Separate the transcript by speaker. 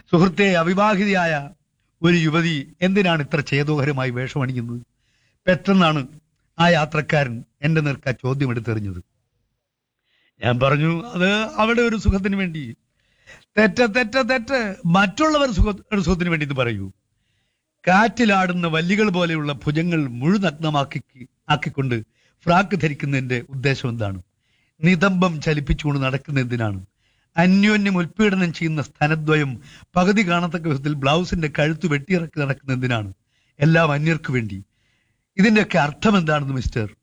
Speaker 1: സുഹൃത്തെ അവിവാഹിതയായ ഒരു യുവതി എന്തിനാണ് ഇത്ര ചേതോഹരമായി വേഷമണിയുന്നത് പെട്ടെന്നാണ് ആ യാത്രക്കാരൻ എന്റെ നേർക്ക് ആ ചോദ്യം എടുത്തെറിഞ്ഞത് ഞാൻ പറഞ്ഞു അത് അവിടെ ഒരു സുഖത്തിന് വേണ്ടി തെറ്റ് തെറ്റ് തെറ്റ് മറ്റുള്ളവർ സുഖ ഒരു സുഖത്തിന് വേണ്ടി ഇത് പറയൂ കാറ്റിലാടുന്ന വല്ലികൾ പോലെയുള്ള ഭുജങ്ങൾ മുഴുനഗ്നമാക്കി ആക്കിക്കൊണ്ട് ഫ്രാക്ക് ധരിക്കുന്നതിന്റെ ഉദ്ദേശം എന്താണ് നിതംബം ചലിപ്പിച്ചുകൊണ്ട് നടക്കുന്ന എന്തിനാണ് അന്യോന്യം ഉൽപീഡനം ചെയ്യുന്ന സ്ഥലദ്വയം പകുതി കാണത്തക്ക വിധത്തിൽ ബ്ലൗസിന്റെ കഴുത്ത് വെട്ടിയിറക്കി നടക്കുന്ന എന്തിനാണ് എല്ലാം അന്യർക്ക് വേണ്ടി ഇതിന്റെയൊക്കെ അർത്ഥം എന്താണെന്ന് മിസ്റ്റർ